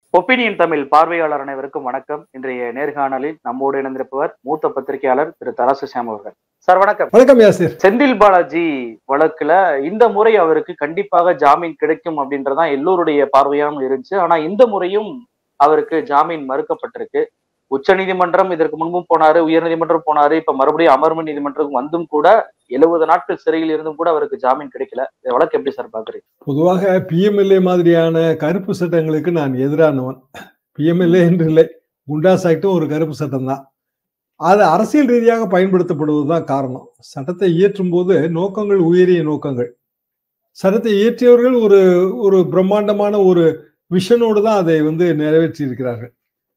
Opinion Tamil பார்வையாளர் அனைவருக்கும் வணக்கம் இன்றைய நேர்காணலில் நம்மோடு இணைந்திருப்பவர் மூத்த பத்திரிகையாளர் திரு தராசு சாம் அவர்கள் சார் வணக்கம் வணக்கம் யாசிர் செந்தில் பாலாஜி வழக்குல இந்த முறை அவருக்கு கண்டிப்பாக ஜாமீன் கிடைக்கும் அப்படின்றதான் எல்லோருடைய பார்வையாகவும் இருந்துச்சு ஆனா இந்த முறையும் அவருக்கு ஜாமீன் மறுக்கப்பட்டிருக்கு உச்ச நீதிமன்றம் இதற்கு முன்பும் போனாரு உயர்நீதிமன்றம் போனாரு இப்ப மறுபடியும் அமர்வு நீதிமன்றம் வந்தும் கூட எழுபது நாட்கள் சிறையில் இருந்தும் கூட அவருக்கு ஜாமீன் கிடைக்கல இந்த வழக்கு எப்படி சார் பாக்குறீங்க பொதுவாக பிஎம்எல்ஏ மாதிரியான கருப்பு சட்டங்களுக்கு நான் எதிரானவன் பிஎம்எல்ஏ என்று இல்லை குண்டாஸ் ஆக்டும் ஒரு கருப்பு சட்டம் தான் அது அரசியல் ரீதியாக பயன்படுத்தப்படுவதுதான் காரணம் சட்டத்தை இயற்றும் போது நோக்கங்கள் உயரிய நோக்கங்கள் சட்டத்தை இயற்றியவர்கள் ஒரு ஒரு பிரம்மாண்டமான ஒரு விஷனோடு தான் அதை வந்து நிறைவேற்றி இருக்கிறார்கள்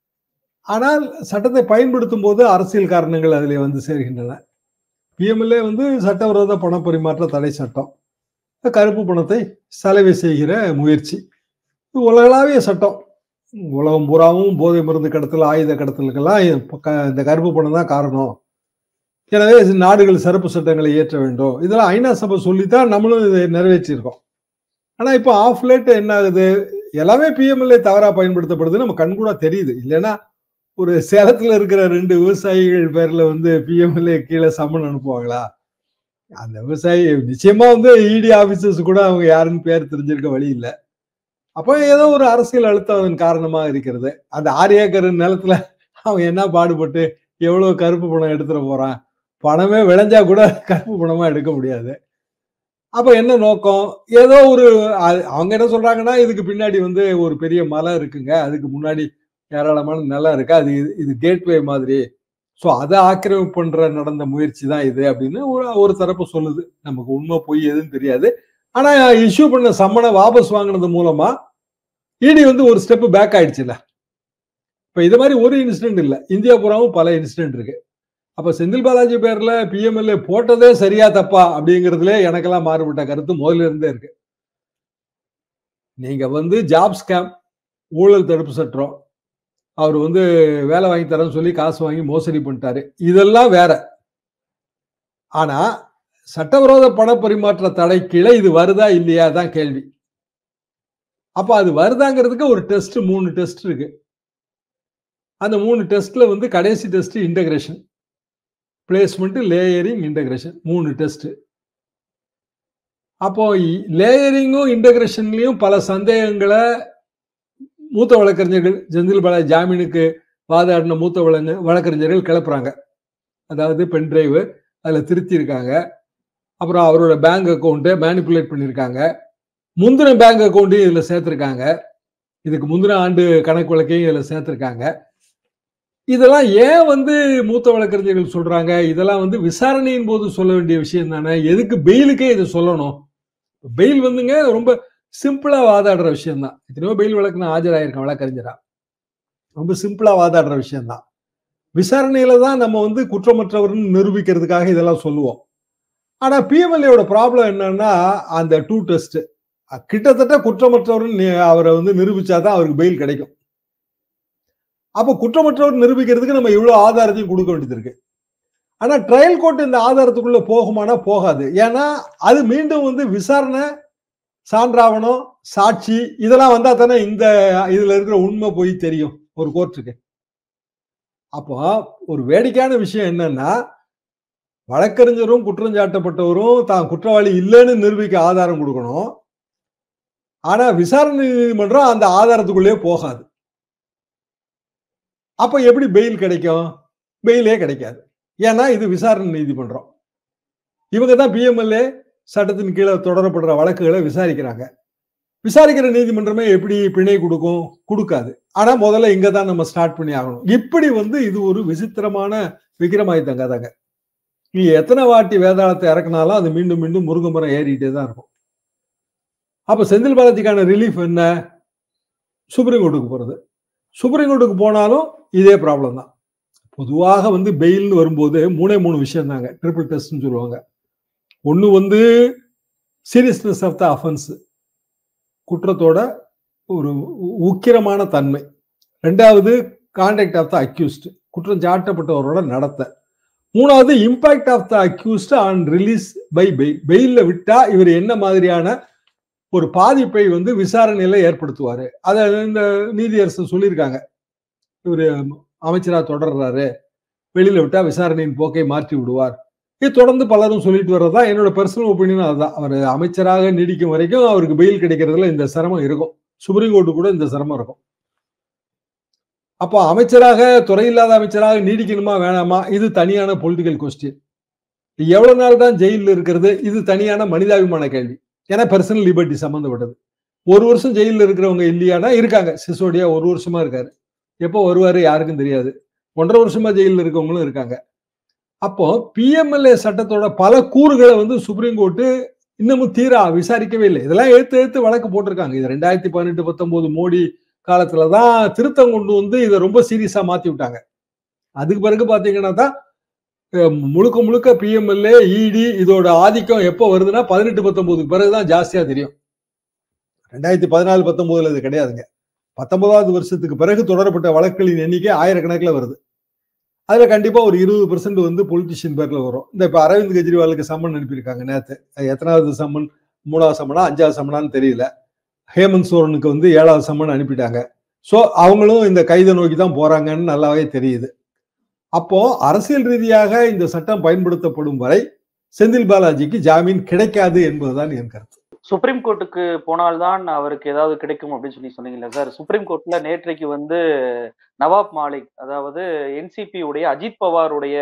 ஆனால் சட்டத்தை பயன்படுத்தும் போது அரசியல் காரணங்கள் அதிலே வந்து சேர்கின்றன பிஎம்எல்ஏ வந்து சட்டவிரோத பண பரிமாற்ற தடை சட்டம் கருப்பு பணத்தை செலவு செய்கிற முயற்சி இது உலகளாவிய சட்டம் உலகம் பூராவும் போதை மருந்து கடத்தல் ஆயுத கடத்தலுக்கெல்லாம் இந்த கருப்பு பணம் தான் காரணம் எனவே நாடுகள் சிறப்பு சட்டங்களை இயற்ற வேண்டும் இதெல்லாம் ஐநா சபை சொல்லித்தான் நம்மளும் இதை நிறைவேற்றியிருக்கோம் ஆனால் இப்போ ஆஃப் லேட் என்ன ஆகுது எல்லாமே பிஎம்எல்ஏ தவறாக பயன்படுத்தப்படுது நம்ம கண்கூடா தெரியுது இல்லைன்னா ஒரு சேலத்துல இருக்கிற ரெண்டு விவசாயிகள் பேர்ல வந்து பிஎம்எல்ஏ கீழே சம்மன் அனுப்புவாங்களா அந்த விவசாயி நிச்சயமா வந்து இடி ஆபீசர்ஸ் கூட அவங்க யாருன்னு பேர் தெரிஞ்சிருக்க வழி இல்லை அப்போ ஏதோ ஒரு அரசியல் அழுத்தம் அதன் காரணமா இருக்கிறது அந்த ஆறு ஏக்கர் நிலத்துல அவன் என்ன பாடுபட்டு எவ்வளவு கருப்பு பணம் எடுத்துட போறான் பணமே விளைஞ்சா கூட கருப்பு பணமா எடுக்க முடியாது அப்ப என்ன நோக்கம் ஏதோ ஒரு அவங்க என்ன சொல்றாங்கன்னா இதுக்கு பின்னாடி வந்து ஒரு பெரிய மலை இருக்குங்க அதுக்கு முன்னாடி ஏராளமான நிலம் இருக்கு அது இது கேட்வே மாதிரி ஸோ அதை ஆக்கிரமிப்பு பண்ற நடந்த முயற்சி தான் இது அப்படின்னு ஒரு ஒரு தரப்பு சொல்லுது நமக்கு உண்மை பொய் எதுன்னு தெரியாது ஆனா இஷ்யூ பண்ண சம்மனை வாபஸ் வாங்கினது மூலமா இடி வந்து ஒரு ஸ்டெப் பேக் ஆயிடுச்சுல்ல இப்ப இது மாதிரி ஒரு இன்சிடென்ட் இல்லை இந்தியா பூராவும் பல இன்சிடென்ட் இருக்கு அப்ப செந்தில் பாலாஜி பேர்ல பிஎம்எல்ஏ போட்டதே சரியா தப்பா அப்படிங்கிறதுல எனக்கெல்லாம் மாறுபட்ட கருத்து முதல்ல இருந்தே இருக்கு நீங்க வந்து ஜாப் ஸ்கேம் ஊழல் தடுப்பு சட்டம் அவர் வந்து வேலை வாங்கி தரேன்னு சொல்லி காசு வாங்கி மோசடி பண்ணிட்டாரு இதெல்லாம் வேற ஆனா சட்டவிரோத பண பரிமாற்ற தடை கீழே இது வருதா இல்லையா தான் கேள்வி அப்ப அது வருதாங்கிறதுக்கு ஒரு டெஸ்ட் மூணு டெஸ்ட் இருக்கு அந்த மூணு டெஸ்ட்ல வந்து கடைசி test integration placement layering integration மூணு டெஸ்ட் அப்போ லேயரிங்கும் இன்டகிரேஷன்லயும் பல சந்தேகங்களை மூத்த வழக்கறிஞர்கள் செந்தில் பாலாஜி ஜாமீனுக்கு வாதாடின மூத்த வழங்க வழக்கறிஞர்கள் கிளப்புறாங்க அதாவது பென் டிரைவு அதில் திருத்தியிருக்காங்க அப்புறம் அவரோட பேங்க் அக்கௌண்ட்டை மேனிப்புலேட் பண்ணியிருக்காங்க முந்தின பேங்க் அக்கௌண்ட்டையும் இதில் சேர்த்துருக்காங்க இதுக்கு முந்தின ஆண்டு கணக்கு வழக்கையும் இதில் சேர்த்துருக்காங்க இதெல்லாம் ஏன் வந்து மூத்த வழக்கறிஞர்கள் சொல்றாங்க இதெல்லாம் வந்து விசாரணையின் போது சொல்ல வேண்டிய விஷயம் தானே எதுக்கு பெயிலுக்கே இதை சொல்லணும் பெயில் வந்துங்க ரொம்ப சிம்பிளா வாதாடுற விஷயம் தான் எத்தனையோ பெயில் வழக்கு நான் ஆஜராயிருக்கேன் வழக்கறிஞரா ரொம்ப சிம்பிளா வாதாடுற விஷயம் தான் விசாரணையில தான் நம்ம வந்து குற்றமற்றவர்னு நிரூபிக்கிறதுக்காக இதெல்லாம் சொல்லுவோம் ஆனா பிஎம்எல்ஏட ப்ராப்ளம் என்னன்னா அந்த டூ டெஸ்ட் கிட்டத்தட்ட குற்றமற்றவர்னு அவரை வந்து நிரூபிச்சாதான் அவருக்கு பெயில் கிடைக்கும் அப்போ குற்றமற்றவர் நிரூபிக்கிறதுக்கு நம்ம இவ்வளவு ஆதாரத்தையும் கொடுக்க வேண்டியது இருக்கு ஆனா ட்ரையல் கோர்ட் இந்த ஆதாரத்துக்குள்ள போகுமானா போகாது ஏன்னா அது மீண்டும் வந்து விசாரணை சான்றாவணம் சாட்சி இதெல்லாம் வந்தா தானே இந்த இதுல இருக்கிற உண்மை போய் தெரியும் ஒரு கோர்ட்டுக்கு அப்போ ஒரு வேடிக்கையான விஷயம் என்னன்னா வழக்கறிஞரும் குற்றம் சாட்டப்பட்டவரும் தான் குற்றவாளி இல்லைன்னு நிரூபிக்க ஆதாரம் கொடுக்கணும் ஆனா விசாரணை நீதிமன்றம் அந்த ஆதாரத்துக்குள்ளே போகாது அப்ப எப்படி பெயில் கிடைக்கும் பெயிலே கிடைக்காது ஏன்னா இது விசாரணை நீதிமன்றம் இவங்க தான் பிஎம்எல்ஏ சட்டத்தின் கீழே தொடரப்படுற வழக்குகளை விசாரிக்கிறாங்க விசாரிக்கிற நீதிமன்றமே எப்படி பிணை கொடுக்கும் கொடுக்காது ஆனா முதல்ல இங்க தான் நம்ம ஸ்டார்ட் பண்ணி ஆகணும் இப்படி வந்து இது ஒரு விசித்திரமான விக்ரமாயுத்தங்க தாங்க நீ எத்தனை வாட்டி வேதாளத்தை இறக்குனாலும் அது மீண்டும் மீண்டும் முருங்கமரம் ஏறிட்டே தான் இருக்கும் அப்ப செந்தில் பாலாஜிக்கான ரிலீஃப் என்ன சுப்ரீம் கோர்ட்டுக்கு போறது சுப்ரீம் கோர்ட்டுக்கு போனாலும் இதே ப்ராப்ளம் தான் பொதுவாக வந்து பெயில்னு வரும்போது மூணே மூணு விஷயம் தாங்க ட்ரிபிள் டெஸ்ட்னு சொல்லுவாங்க ஒன்று வந்து சீரியஸ்னஸ் ஆஃப் த அஃபென்ஸ் குற்றத்தோட ஒரு உக்கிரமான தன்மை ரெண்டாவது கான்டாக்ட் ஆஃப் த அக்யூஸ்ட் குற்றம் சாட்டப்பட்டவரோட நடத்த மூணாவது impact of the accused on release by bail பெயிலில் விட்டா இவர் என்ன மாதிரியான ஒரு பாதிப்பை வந்து விசாரணையில ஏற்படுத்துவாரு அதை இந்த நீதியரசர் சொல்லியிருக்காங்க இவரு அமைச்சரா தொடர்றாரு வெளியில விட்டா விசாரணையின் போக்கை மாற்றி விடுவார் இது தொடர்ந்து பலரும் சொல்லிட்டு வர்றதா என்னோட பர்சனல் ஒப்பீனியன் அதுதான் அவர் அமைச்சராக நீடிக்கும் வரைக்கும் அவருக்கு பெயில் கிடைக்கிறதுல இந்த சிரமம் இருக்கும் சுப்ரீம் கோர்ட்டு கூட இந்த சிரமம் இருக்கும் அப்போ அமைச்சராக துறை இல்லாத அமைச்சராக நீடிக்கணுமா வேணாமா இது தனியான பொலிட்டிக்கல் கொஸ்டின் எவ்வளவு நாள் தான் ஜெயிலில் இருக்கிறது இது தனியான மனிதாபிமான கேள்வி ஏன்னா பர்சனல் லிபர்ட்டி சம்பந்தப்பட்டது ஒரு வருஷம் ஜெயிலில் இருக்கிறவங்க இல்லையானா இருக்காங்க சிசோடியா ஒரு வருஷமா இருக்காரு எப்போ வருவாரு யாருக்கும் தெரியாது ஒன்றரை வருஷமா ஜெயிலில் இருக்கவங்களும் இருக்காங்க அப்போ பிஎம்எல்ஏ சட்டத்தோட பல கூறுகளை வந்து சுப்ரீம் கோர்ட்டு இன்னமும் தீரா விசாரிக்கவே இல்லை இதெல்லாம் எடுத்து எடுத்து வழக்கு போட்டிருக்காங்க இது ரெண்டாயிரத்தி பதினெட்டு பத்தொன்பது மோடி காலத்துல தான் திருத்தம் கொண்டு வந்து இதை ரொம்ப சீரியஸா மாத்தி விட்டாங்க அதுக்கு பிறகு பாத்தீங்கன்னா தான் முழுக்க முழுக்க பிஎம்எல்ஏ இடி இதோட ஆதிக்கம் எப்போ வருதுன்னா பதினெட்டு பத்தொன்பதுக்கு பிறகுதான் ஜாஸ்தியா தெரியும் ரெண்டாயிரத்தி பதினாலு பத்தொன்பதுல இது கிடையாதுங்க பத்தொன்பதாவது வருஷத்துக்கு பிறகு தொடரப்பட்ட வழக்குகளின் எண்ணிக்கை ஆயிரக்கணக்கில் வருது அதுல கண்டிப்பா ஒரு இருபது பெர்சென்ட் வந்து பொலிட்டிஷியன் பேர்ல வரும் இந்த இப்ப அரவிந்த் கெஜ்ரிவாலுக்கு சம்மன் அனுப்பியிருக்காங்க நேத்து எத்தனாவது சம்மன் மூணாவது சம்மனா அஞ்சாவது சம்மனான்னு தெரியல ஹேமந்த் சோரனுக்கு வந்து ஏழாவது சம்மன் அனுப்பிட்டாங்க ஸோ அவங்களும் இந்த கைதை நோக்கி தான் போறாங்கன்னு நல்லாவே தெரியுது அப்போ அரசியல் ரீதியாக இந்த சட்டம் பயன்படுத்தப்படும் வரை செந்தில் பாலாஜிக்கு ஜாமீன் கிடைக்காது என்பதுதான் என் கருத்து சுப்ரீம் கோர்ட்டுக்கு போனால்தான் அவருக்கு ஏதாவது கிடைக்கும் அப்படின்னு சொல்லி சொன்னீங்கல்ல சார் சுப்ரீம் கோர்ட்ல நேற்றைக்கு வந்து நவாப் மாலிக் அதாவது என்சிபி உடைய அஜித் பவாருடைய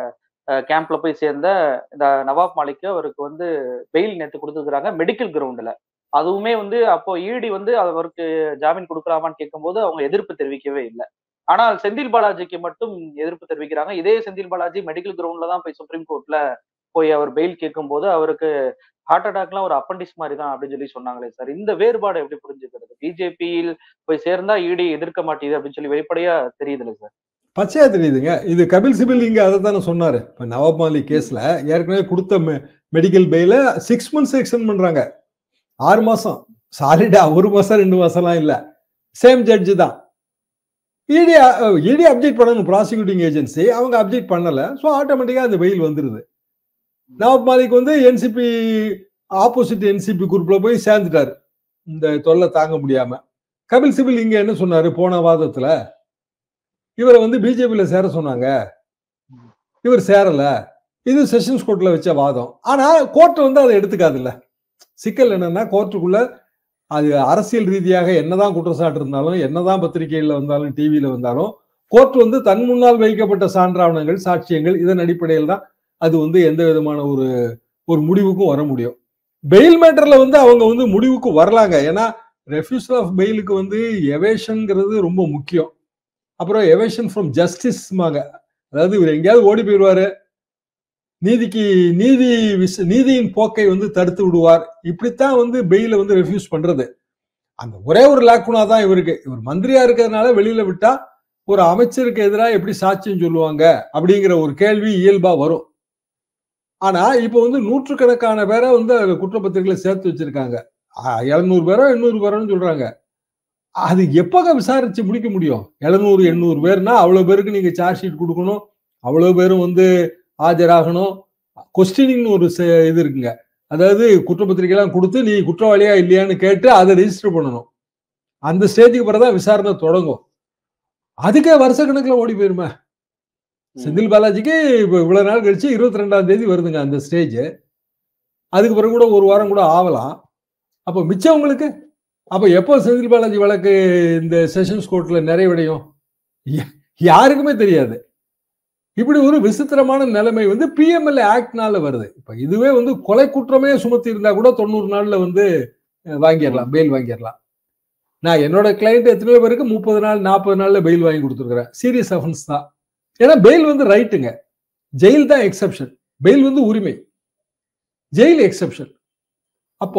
கேம்ப்ல போய் சேர்ந்த இந்த நவாப் மாலிக்கு அவருக்கு வந்து பெயில் நேற்று கொடுத்துருக்காங்க மெடிக்கல் கிரவுண்ட்ல அதுவுமே வந்து அப்போ இடி வந்து அவருக்கு ஜாமீன் கொடுக்கலாமான்னு கேட்கும்போது அவங்க எதிர்ப்பு தெரிவிக்கவே இல்லை ஆனால் செந்தில் பாலாஜிக்கு மட்டும் எதிர்ப்பு தெரிவிக்கிறாங்க இதே செந்தில் பாலாஜி மெடிக்கல் கிரவுண்ட்ல தான் போய் சுப்ரீம் கோர்ட்ல போய் அவர் பெயில் கேட்கும்போது அவருக்கு ஹார்ட் அட்டாக்லாம் ஒரு அப்பண்டிஸ் மாதிரி தான் அப்படின்னு சொல்லி சொன்னாங்களே சார் இந்த வேறுபாடு எப்படி புரிஞ்சுக்கிறது பிஜேபியில் போய் சேர்ந்தா இடி எதிர்க்க மாட்டேது அப்படின்னு சொல்லி வெளிப்படையா தெரியுதுல்ல சார் பச்சையா தெரியுதுங்க இது கபில் சிபில் இங்க அதை தானே சொன்னாரு இப்ப நவாப் மாலிக் கேஸ்ல ஏற்கனவே கொடுத்த medical bail six months extend பண்றாங்க ஆறு மாசம் சாலிடா ஒரு மாசம் ரெண்டு மாசம்லாம் இல்ல சேம் ஜட்ஜு தான் இடி இடி அப்டேட் பண்ணணும் ப்ராசிக்யூட்டிங் ஏஜென்சி அவங்க அப்டேட் பண்ணல ஸோ ஆட்டோமேட்டிக்கா அந்த பெயில் வந்துருது நவாப் மாலிக் வந்து என்சிபி ஆப்போசிட் என்சிபி குரூப்ல போய் சேர்ந்துட்டாரு இந்த தொல்லை தாங்க முடியாம கபில் சிபில் இங்க என்ன சொன்னாரு போன வாதத்துல இவரை வந்து பிஜேபியில சேர சொன்னாங்க இவர் சேரல இது செஷன்ஸ் கோர்ட்ல வச்ச வாதம் ஆனா கோர்ட் வந்து அதை எடுத்துக்காதுல்ல சிக்கல் என்னன்னா கோர்ட்டுக்குள்ள அது அரசியல் ரீதியாக என்னதான் குற்றச்சாட்டு இருந்தாலும் என்னதான் பத்திரிகைகள்ல வந்தாலும் டிவியில வந்தாலும் கோர்ட் வந்து தன் முன்னால் வைக்கப்பட்ட சான்றாவணங்கள் சாட்சியங்கள் இதன் அடிப்படையில் தான் அது வந்து எந்த விதமான ஒரு ஒரு முடிவுக்கும் வர முடியும் பெயில் மேட்டர்ல வந்து அவங்க வந்து முடிவுக்கு வரலாங்க ஏன்னா ரெஃப்யூசல் ஆஃப் பெயிலுக்கு வந்து எவேஷன்ங்கிறது ரொம்ப முக்கியம் அப்புறம் எவேஷன் ஃப்ரம் ஜஸ்டிஸ்மாங்க அதாவது இவர் எங்கேயாவது ஓடி போயிடுவாரு நீதிக்கு நீதி விஸ் நீதியின் போக்கை வந்து தடுத்து விடுவார் இப்படித்தான் வந்து பெயில வந்து ரெஃப்யூஸ் பண்றது அந்த ஒரே ஒரு லாக்குனா தான் இவருக்கு இவர் மந்திரியா இருக்கிறதுனால வெளியில விட்டா ஒரு அமைச்சருக்கு எதிராக எப்படி சாட்சியம் சொல்லுவாங்க அப்படிங்கிற ஒரு கேள்வி இயல்பா வரும் ஆனா இப்ப வந்து நூற்றுக்கணக்கான பேரை வந்து குற்றப்பத்திரிகையில சேர்த்து வச்சிருக்காங்க எழுநூறு பேரோ எண்ணூறு பேரோன்னு சொல்றாங்க அது எப்பக விசாரிச்சு முடிக்க முடியும் எழுநூறு எண்ணூறு பேர்னா அவ்வளவு பேருக்கு நீங்க சார்ஜ் ஷீட் கொடுக்கணும் அவ்வளவு பேரும் வந்து ஆஜராகணும் கொஸ்டினிங்னு ஒரு இது இருக்குங்க அதாவது குற்றப்பத்திரிகைலாம் கொடுத்து நீ குற்றவாளியா இல்லையான்னு கேட்டு அதை ரெஜிஸ்டர் பண்ணணும் அந்த ஸ்டேஜுக்கு பிறகுதான் விசாரணை தொடங்கும் அதுக்கே வருஷ கணக்கில் ஓடி போயிருமே செந்தில் பாலாஜிக்கு இப்போ இவ்வளவு நாள் கழிச்சு இருபத்தி ரெண்டாம் தேதி வருதுங்க அந்த ஸ்டேஜ் அதுக்கு பிறகு கூட ஒரு வாரம் கூட ஆகலாம் அப்போ மிச்சவங்களுக்கு அப்போ எப்போ செந்தில் பாலாஜி வழக்கு இந்த செஷன்ஸ் கோர்ட்ல நிறைவடையும் யாருக்குமே தெரியாது இப்படி ஒரு விசித்திரமான நிலைமை வந்து பிஎம்எல்ஏ ஆக்ட்னால வருது இப்ப இதுவே வந்து கொலை குற்றமே சுமத்தி இருந்தா கூட தொண்ணூறு நாள்ல வந்து வாங்கிடலாம் பெயில் வாங்கிடலாம் நான் என்னோட கிளைண்ட் எத்தனையோ பேருக்கு முப்பது நாள் நாற்பது நாள்ல பெயில் வாங்கி கொடுத்துருக்கிறேன் சீரியஸ் அஃபென்ஸ் தான் ஏன்னா பெயில் வந்து ரைட்டுங்க ஜெயில் தான் எக்ஸப்ஷன் பெயில் வந்து உரிமை ஜெயில் எக்ஸப்ஷன் அப்போ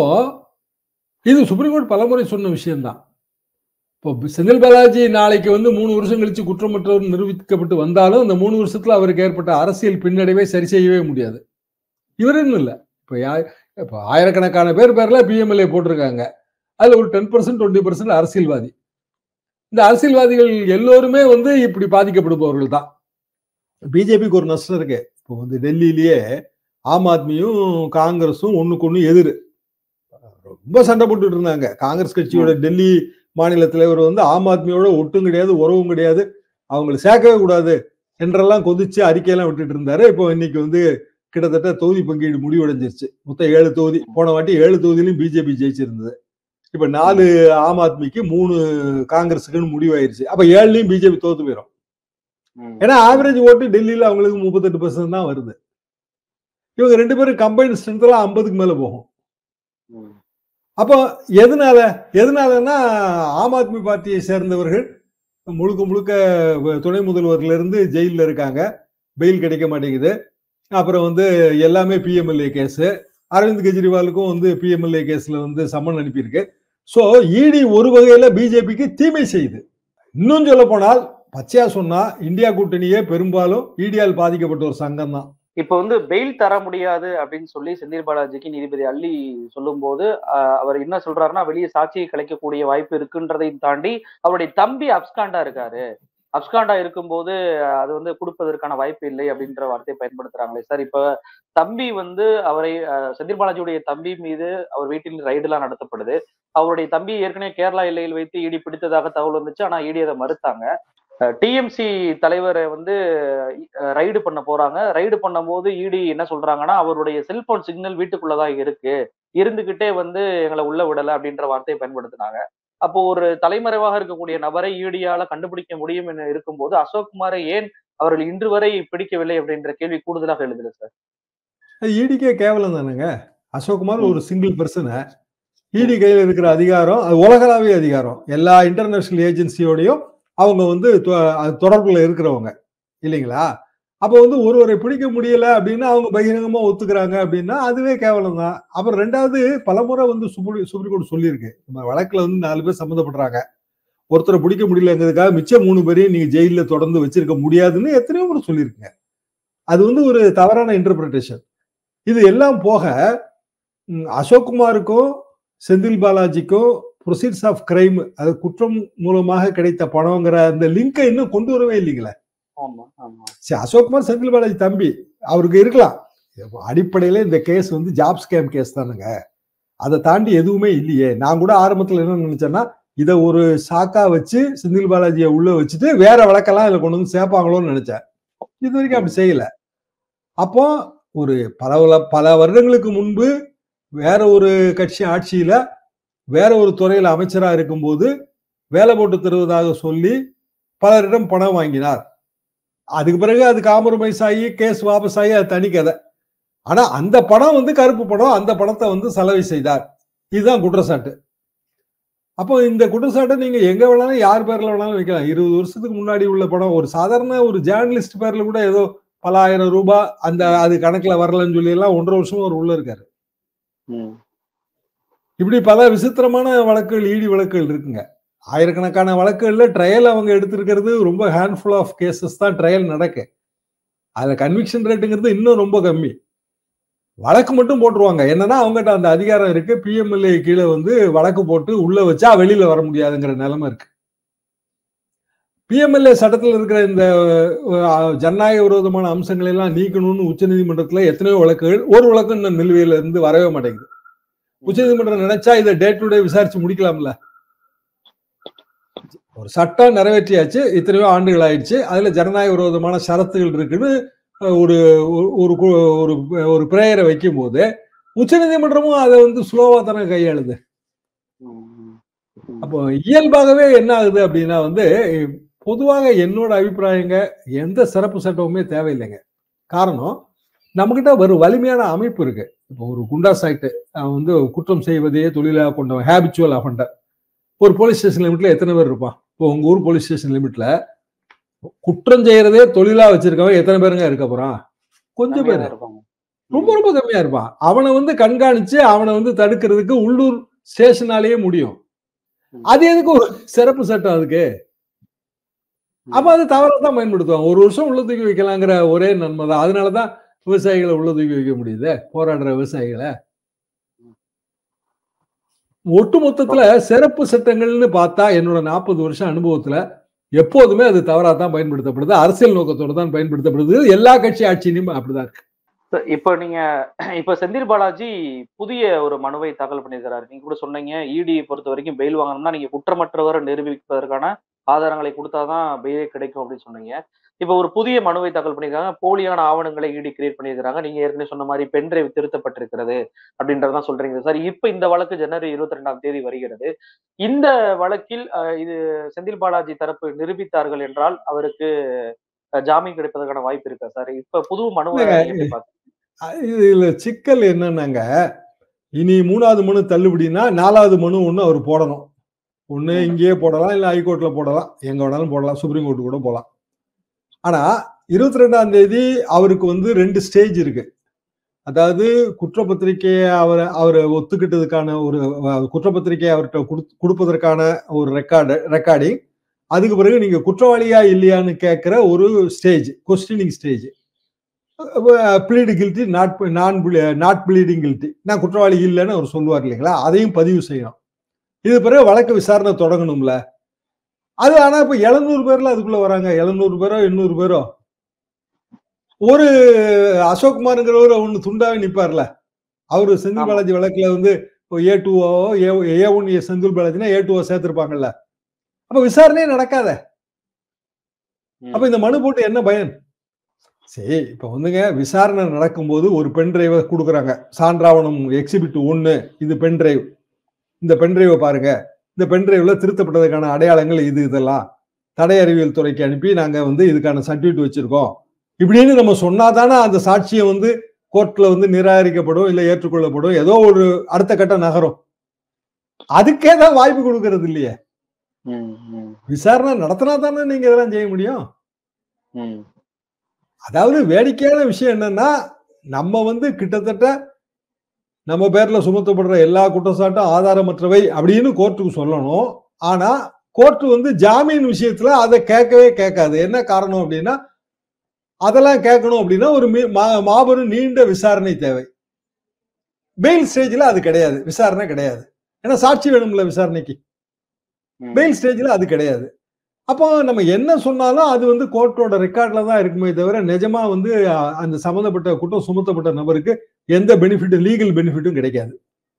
இது சுப்ரீம் கோர்ட் பலமுறை சொன்ன விஷயம்தான் இப்போ செந்தில் பாலாஜி நாளைக்கு வந்து மூணு வருஷம் கழிச்சு குற்றமற்றவர் நிரூபிக்கப்பட்டு வந்தாலும் இந்த மூணு வருஷத்துல அவருக்கு ஏற்பட்ட அரசியல் பின்னடைவை சரி செய்யவே முடியாது இவருன்னு இல்லை இப்போ இப்போ ஆயிரக்கணக்கான பேர் பேர்ல பிஎம்எல்ஏ போட்டிருக்காங்க அதுல ஒரு டென் பர்சன்ட் டுவெண்ட்டி பர்சன்ட் அரசியல்வாதி இந்த அரசியல்வாதிகள் எல்லோருமே வந்து இப்படி பாதிக்கப்படுபவர்கள் தான் பிஜேபிக்கு ஒரு நஷ்டம் இருக்கு இப்போ வந்து டெல்லியிலேயே ஆம் ஆத்மியும் காங்கிரஸும் ஒண்ணுக்கு ஒண்ணு எதிர் ரொம்ப சண்டை போட்டுட்டு இருந்தாங்க காங்கிரஸ் கட்சியோட டெல்லி மாநில தலைவர் வந்து ஆம் ஆத்மியோட ஒட்டும் கிடையாது உறவும் கிடையாது அவங்களை சேர்க்கவே கூடாது என்றெல்லாம் கொதிச்சு அறிக்கையெல்லாம் விட்டுட்டு இருந்தாரு இப்போ இன்னைக்கு வந்து கிட்டத்தட்ட தொகுதி பங்கீடு முடிவடைஞ்சிருச்சு மொத்தம் ஏழு தொகுதி போன வாட்டி ஏழு தொகுதியிலும் பிஜேபி ஜெயிச்சிருந்தது இப்ப நாலு ஆம் ஆத்மிக்கு மூணு காங்கிரஸுக்குன்னு முடிவாயிருச்சு அப்ப ஏழுலயும் பிஜேபி தோத்து போயிடும் ம். ஏன்னா ஆவரேஜ் ஓட்டு டெல்லியில அவங்களுக்கு முப்பத்தெட்டு பர்சன்ட் தான் வருது இவங்க ரெண்டு பேரும் கம்பைன் ஸ்ட்ரென்த் எல்லாம் ஐம்பதுக்கு மேல போகும் ம். அப்போ எதனால எதனாலன்னா ஆம் ஆத்மி பார்ட்டியை சேர்ந்தவர்கள் முழுக்க முழுக்க துணை முதல்வர்ல இருந்து ஜெயிலில் இருக்காங்க பெயில் கிடைக்க மாட்டேங்குது அப்புறம் வந்து எல்லாமே பிஎம்எல்ஏ கேஸ் அரவிந்த் கெஜ்ரிவாலுக்கும் வந்து பிஎம்எல்ஏ கேஸ்ல வந்து சம்மன் அனுப்பியிருக்கு ஸோ இடி ஒரு வகையில பிஜேபிக்கு தீமை செய்யுது இன்னும் சொல்ல போனால் பச்சையா சொன்னா இந்தியா கூட்டணியே பெரும்பாலும் இடியால் பாதிக்கப்பட்ட ஒரு சங்கம் தான் இப்ப வந்து பெயில் தர முடியாது அப்படின்னு சொல்லி செந்தில் பாலாஜிக்கு நீதிபதி அள்ளி சொல்லும்போது ஆஹ், அவர் என்ன சொல்றாருன்னா வெளியே சாட்சியை கலைக்கக்கூடிய வாய்ப்பு இருக்குன்றதையும் தாண்டி அவருடைய தம்பி அப்ஸ்காண்டா இருக்காரு அப்ஸ்காண்டா இருக்கும்போது அஹ், அது வந்து கொடுப்பதற்கான வாய்ப்பு இல்லை அப்படின்ற வார்த்தையை பயன்படுத்துறாங்களே சார் இப்ப தம்பி வந்து அவரை அஹ், செந்தில் பாலாஜியுடைய தம்பி மீது அவர் வீட்டில் ரைடு எல்லாம் நடத்தப்படுது அவருடைய தம்பி ஏற்கனவே கேரளா எல்லையில் வைத்து இடி பிடித்ததாக தகவல் வந்துச்சு ஆனா இடி அதை மறுத்தாங்க டிஎம்சி தலைவரை வந்து ரைடு பண்ண போறாங்க ரைடு பண்ணும்போது இடி என்ன சொல்றாங்கன்னா அவருடைய செல்போன் சிக்னல் வீட்டுக்குள்ளதான் இருக்கு இருந்துகிட்டே வந்து எங்களை உள்ள விடல அப்படின்ற வார்த்தையை பயன்படுத்தினாங்க அப்போ ஒரு தலைமறைவாக இருக்கக்கூடிய நபரை ஈடியால கண்டுபிடிக்க முடியும் என இருக்கும்போது அசோக்குமாரை ஏன் அவர்கள் இன்று வரை பிடிக்கவில்லை அப்படின்ற கேள்வி கூடுதலாக எழுதுல சார் இடிக்கே கேவலம் தானேங்க அசோக்குமார் ம். ஒரு சிங்கிள் பர்சனை இடி கையில் இருக்கிற அதிகாரம் அது உலகளாவிய அதிகாரம் எல்லா இன்டர்நேஷனல் ஏஜென்சியோடையும் அவங்க வந்து தொ- அது தொடர்புல இருக்கிறவங்க இல்லைங்களா அப்போ வந்து ஒருவரை பிடிக்க முடியல அப்படின்னா அவங்க பகிரங்கமா ஒத்துக்கிறாங்க அப்படின்னா அதுவே கேவலம் தான் அப்புறம் ரெண்டாவது பலமுறை வந்து சுப்ரீம் சுப்ரீம் கோர்ட் சொல்லியிருக்கு நம்ம வழக்குல வந்து நாலு பேர் சம்மந்தப்படுறாங்க ஒருத்தரை பிடிக்க முடியலங்கிறதுக்காக மிச்சம் மூணு பேரையும் நீங்க ஜெயில தொடர்ந்து வச்சிருக்க முடியாதுன்னு எத்தனையோ முறை சொல்லியிருக்குங்க அது வந்து ஒரு தவறான இன்டர்பிரிட்டேஷன் இது எல்லாம் போக ம், அசோக்குமாருக்கும் செந்தில் பாலாஜிக்கும் ப்ரொசீட்ஸ் ஆஃப் கிரைம் அது குற்றம் மூலமாக கிடைத்த பணங்கிற அந்த லிங்கை இன்னும் கொண்டு வரவே இல்லைங்களே ஆமா ஆமா சரி அசோக்குமார் செந்தில் பாலாஜி தம்பி அவருக்கு இருக்கலாம் அடிப்படையில இந்த கேஸ் வந்து ஜாப் ஸ்கேம் கேஸ் தானுங்க அதை தாண்டி எதுவுமே இல்லையே நான் கூட ஆரம்பத்துல என்ன நினைச்சேன்னா இதை ஒரு சாக்கா வச்சு செந்தில் பாலாஜியை உள்ள வச்சுட்டு வேற வழக்கெல்லாம் இதுல கொண்டு வந்து சேர்ப்பாங்களோன்னு நினைச்சேன் இது வரைக்கும் அப்படி செய்யல அப்போ ஒரு பல வல- பல வருடங்களுக்கு முன்பு வேற ஒரு கட்சி ஆட்சியில வேற ஒரு துறையில அமைச்சரா இருக்கும்போது வேலை போட்டு தருவதாக சொல்லி பலரிடம் பணம் வாங்கினார் அதுக்கு பிறகு அது காம்ப்ரமைஸ் ஆகி கேஸ் வாபஸ் ஆகி அது தனி கதை ஆனா அந்த பணம் வந்து கருப்பு பணம் அந்த பணத்தை வந்து செலவு செய்தார் இதுதான் குற்றச்சாட்டு அப்போ இந்த குற்றச்சாட்டை நீங்க எங்க வேணாலும் யார் பேர்ல வேணாலும் வைக்கலாம் இருபது வருஷத்துக்கு முன்னாடி உள்ள படம் ஒரு சாதாரண ஒரு ஜேர்னலிஸ்ட் பேர்ல கூட ஏதோ பல ஆயிரம் ரூபாய் அந்த அது கணக்குல வரலன்னு சொல்லி எல்லாம் ஒன்றரை வருஷம் அவர் உள்ள இருக்காரு ம். இப்படி பல விசித்திரமான வழக்குகள் ஈடி வழக்குகள் இருக்குங்க ஆயிரக்கணக்கான வழக்குகள்ல ட்ரையல் அவங்க எடுத்திருக்கிறது ரொம்ப ஹேண்ட்ஃபுல் ஆஃப் கேசஸ் தான் ட்ரையல் நடக்கு அதுல கன்விக்ஷன் ரேட்டுங்கிறது இன்னும் ரொம்ப கம்மி வழக்கு மட்டும் போட்டுருவாங்க என்னன்னா அவங்ககிட்ட அந்த அதிகாரம் இருக்கு பிஎம்எல்ஏ கீழே வந்து வழக்கு போட்டு உள்ள வச்சா வெளியில வர முடியாதுங்கிற நிலைமை இருக்கு பிஎம்எல்ஏ சட்டத்தில் இருக்கிற இந்த அஹ், ஜனநாயக விரோதமான அம்சங்களை எல்லாம் நீக்கணும்னு உச்சநீதிமன்றத்துல எத்தனையோ வழக்குகள் ஒரு வழக்கு இன்னும் நிலுவையில இருந்து வரவே மாட்டேங்குது உச்சநீதிமன்றம் நினைச்சா இதை டே டு டே விசாரிச்சு முடிக்கலாம்ல ஒரு சட்டம் நிறைவேற்றியாச்சு எத்தனையோ ஆண்டுகள் ஆயிடுச்சு அதுல ஜனநாயக விரோதமான ஷரத்துகள் இருக்குன்னு அஹ், ஒரு ஒரு- ஒரு கு- ஒரு ஒரு பிரேயரை வைக்கும் போது உச்சநீதிமன்றமும் அதை வந்து ஸ்லோவா தானே கையாளுது ம், ம், ம். அப்போ இயல்பாகவே என்ன ஆகுது அப்படின்னா வந்து பொதுவாக என்னோட அபிப்பிராயங்க எந்த சிறப்பு சட்டமுமே தேவையில்லைங்க காரணம் நம்மகிட்ட ஒரு வலிமையான அமைப்பு இருக்கு இப்போ ஒரு குண்டாஸ் ஆக்ட் வந்து குற்றம் செய்வதையே தொழிலாக கொண்டவன் ஹேபிச்சுவல் அஃபண்டர் ஒரு போலீஸ் ஸ்டேஷன் லிமிட்ல எத்தனை பேர் இருப்பான் இப்போ உங்க ஊர் போலீஸ் ஸ்டேஷன் லிமிட்ல குற்றம் செய்யறதே தொழிலா வச்சிருக்கவன் எத்தனை பேருங்க இருக்க போறான் கொஞ்சம் பேர் கம்மியா இருப்பாங்க. ரொம்ப ரொம்ப கம்மியா இருப்பான் அவனை வந்து கண்காணிச்சு அவனை வந்து தடுக்கிறதுக்கு உள்ளூர் ஸ்டேஷனாலேயே முடியும் அது எதுக்கு ஒரு சிறப்பு சட்டம் அதுக்கு அப்ப அது தவறா தான் பயன்படுத்துவாங்க ஒரு வருஷம் உள்ள தூக்கி வைக்கலாங்கிற ஒரே நன்மை தான் அதனாலதான் விவசாயிகளை உள்ள தூக்கி வைக்க முடியுது போராடுற விவசாயிகளை ஒட்டு மொத்தத்துல சிறப்பு சட்டங்கள்னு பார்த்தா என்னோட நாற்பது வருஷம் அனுபவத்துல எப்போதுமே அது தவறா தான் பயன்படுத்தப்படுது அரசியல் நோக்கத்தோட தான் பயன்படுத்தப்படுது எல்லா கட்சி ஆட்சியிலும் அப்படிதான் இருக்கு இப்போ நீங்க இப்ப செந்தில் பாலாஜி புதிய ஒரு மனுவை தாக்கல் பண்ணியிருக்கிறாரு நீங்க கூட சொன்னீங்க இடி பொறுத்த வரைக்கும் பெயில் வாங்கணும்னா நீங்க குற்றமற்றவரை நிரூபிப்பதற்கான ஆதாரங்களை கொடுத்தாதான் பெயிலே கிடைக்கும் அப்படின்னு சொன்னீங்க இப்ப ஒரு புதிய மனுவை தாக்கல் பண்ணியிருக்காங்க போலியான ஆவணங்களை இடி கிரியேட் பண்ணியிருக்காங்க நீங்க ஏற்கனவே சொன்ன மாதிரி பென்டிரைவ் திருத்தப்பட்டிருக்கிறது அப்படின்றதான் சொல்றீங்க சார் இப்ப இந்த வழக்கு ஜனவரி இருபத்தி ரெண்டாம் தேதி வருகிறது இந்த வழக்கில் அஹ், இது செந்தில் பாலாஜி தரப்பு நிரூபித்தார்கள் என்றால் அவருக்கு அஹ், ஜாமீன் கிடைப்பதற்கான வாய்ப்பு இருக்கா சார் இப்ப புது மனுவை இல்லைங்க. நீங்க எப்படி பாக்குறீங்க? அஹ் இதுல சிக்கல் என்னன்னாங்க இனி மூணாவது மனு தள்ளுபடினா நாலாவது மனு ஒண்ணு அவர் போடணும் ஒண்ணு ம். இங்கேயே போடலாம் இல்ல ஹைகோர்ட்ல போடலாம் எங்க வேணாலும் போடலாம் சுப்ரீம் கோர்ட் கூட போகலாம் ஆனா இருபத்தி ரெண்டாம் தேதி அவருக்கு வந்து ரெண்டு ஸ்டேஜ் இருக்கு அதாவது குற்றப்பத்திரிக்கையை அவர் அவர் ஒத்துக்கிட்டதுக்கான ஒரு அஹ், குற்றப்பத்திரிக்கையை அவர்கிட்ட குடுத்- கொடுப்பதற்கான ஒரு ரெக்கார்டு ரெக்கார்டிங் அதுக்கு பிறகு நீங்க குற்றவாளியா இல்லையான்னு கேட்கிற ஒரு stage questioning stage plead guilty not நான் நாட் ப்ளீடிங் கில்ட்டி நான் குற்றவாளி இல்லைன்னு அவர் சொல்லுவார் இல்லைங்களா அதையும் பதிவு செய்யணும் இது பிறகு வழக்கு விசாரணை தொடங்கணும்ல அது ஆனா இப்ப எழுநூறு பேர்ல அதுக்குள்ள வராங்க எழுநூறு பேரோ எண்ணூறு பேரோ ஒரு அசோக்குமாருங்கிறவர் ஒண்ணு துண்டாவே நிப்பார்ல அவரு செந்தில் ஆமா. பாலாஜி வழக்குல வந்து A two A one A Senthil பாலாஜினா ஏ டூ சேர்த்திருப்பாங்கல்ல அப்ப விசாரணையே நடக்காத ம். அப்ப இந்த மனு போட்டு என்ன பயன் சரி இப்ப வந்துங்க விசாரணை நடக்கும்போது ஒரு பென் டிரைவை கொடுக்குறாங்க சான்றாவணம் எக்ஸிபிட் ஒன்னு இது பென் டிரைவ் இந்த பென் டிரைவை பாருங்க இந்த பென் டிரைவ்ல திருத்தப்பட்டதுக்கான அடையாளங்கள் இது இதெல்லாம் தடை அறிவியல் துறைக்கு அனுப்பி நாங்க வந்து இதுக்கான சர்டிஃபிகேட் வச்சிருக்கோம் இப்படின்னு நம்ம சொன்னாதானே அந்த சாட்சியம் வந்து கோர்ட்ல வந்து நிராகரிக்கப்படும் இல்ல ஏற்றுக்கொள்ளப்படும் ஏதோ ஒரு அடுத்த கட்ட நகரும் அதுக்கே தான் வாய்ப்பு கொடுக்கறது இல்லையே ம், ம், விசாரணை நடத்தினா தானே நீங்க இதெல்லாம் செய்ய முடியும் ம். அதாவது வேடிக்கையான விஷயம் என்னன்னா நம்ம வந்து கிட்டத்தட்ட நம்ம பேர்ல சுமத்தப்படுற எல்லா குற்றச்சாட்டும் ஆதாரமற்றவை அப்படின்னு கோர்ட்டுக்கு சொல்லணும் ஆனா கோர்ட் வந்து ஜாமீன் விஷயத்துல அதை கேட்கவே கேட்காது என்ன காரணம் அப்படின்னா அதெல்லாம் கேட்கணும் அப்படின்னா ஒரு மீ- மா- மாபெரும் நீண்ட விசாரணை தேவை பெயில் ஸ்டேஜ்ல அது கிடையாது விசாரணை கிடையாது ஏன்னா சாட்சி வேணும்ல விசாரணைக்கு ம். பெயில் ஸ்டேஜ்ல அது கிடையாது அப்போ நம்ம என்ன சொன்னாலும் அது வந்து கோர்ட்டோட ரெக்கார்ட்ல தான் இருக்குமே தவிர நிஜமா வந்து அஹ், அந்த சம்மந்தப்பட்ட குற்றம் சுமத்தப்பட்ட நபருக்கு எந்த பெனிஃபிட்டும் லீகல் பெனிஃபிட்டும் கிடைக்காது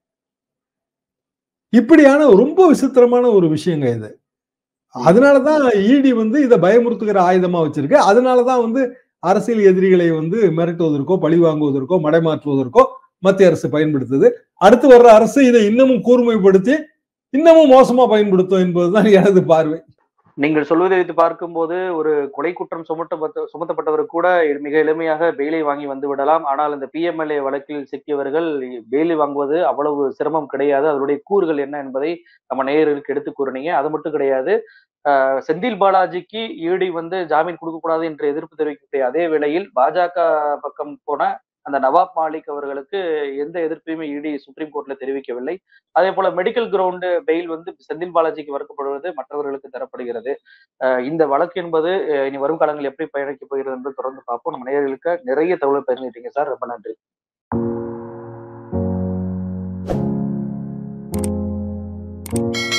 இப்படியான ரொம்ப விசித்திரமான ஒரு விஷயங்க இது அதனாலதான் இடி வந்து இதை பயமுறுத்துகிற ஆயுதமா வச்சிருக்கு அதனாலதான் வந்து அரசியல் எதிரிகளை வந்து மிரட்டுவதற்கோ பழி வாங்குவதற்கோ மடைமாற்றுவதற்கோ மத்திய அரசு பயன்படுத்துது அடுத்து வர்ற அரசு இதை இன்னமும் கூர்மைப்படுத்தி இன்னமும் மோசமா பயன்படுத்தும் என்பதுதான் எனது பார்வை நீங்கள் சொல்வதை வைத்து பார்க்கும்போது ஒரு கொலை குற்றம் சுமத்தப்பட்ட சுமத்தப்பட்டவர் கூட மிக எளிமையாக பெயிலை வாங்கி வந்து விடலாம் ஆனால் இந்த பிஎம்எல்ஏ வழக்கில் சிக்கியவர்கள் பெயிலை வாங்குவது அவ்வளவு சிரமம் கிடையாது அதனுடைய கூறுகள் என்ன என்பதை நம்ம நேயர்களுக்கு எடுத்து கூறினீங்க அது மட்டும் கிடையாது ஆஹ் செந்தில் பாலாஜிக்கு ஈடி வந்து ஜாமீன் கொடுக்கக்கூடாது என்று எதிர்ப்பு தெரிவிக்கக்கூடிய அதே வேளையில் பாஜக பக்கம் போன அந்த நவாப் மாலிக் அவர்களுக்கு எந்த எதிர்ப்பையுமே இடி சுப்ரீம் கோர்ட்ல தெரிவிக்கவில்லை அதே போல மெடிக்கல் கிரவுண்டு பெயில் வந்து செந்தில் பாலாஜிக்கு மறுக்கப்படுவது மற்றவர்களுக்கு தரப்படுகிறது அஹ் இந்த வழக்கு என்பது அஹ் இனி வரும் காலங்கள் எப்படி பயணிக்க போகிறது என்று தொடர்ந்து பார்ப்போம் நம்ம நேயர்களுக்கு நிறைய தகவல் பகிர்ந்துட்டீங்க சார் ரொம்ப நன்றி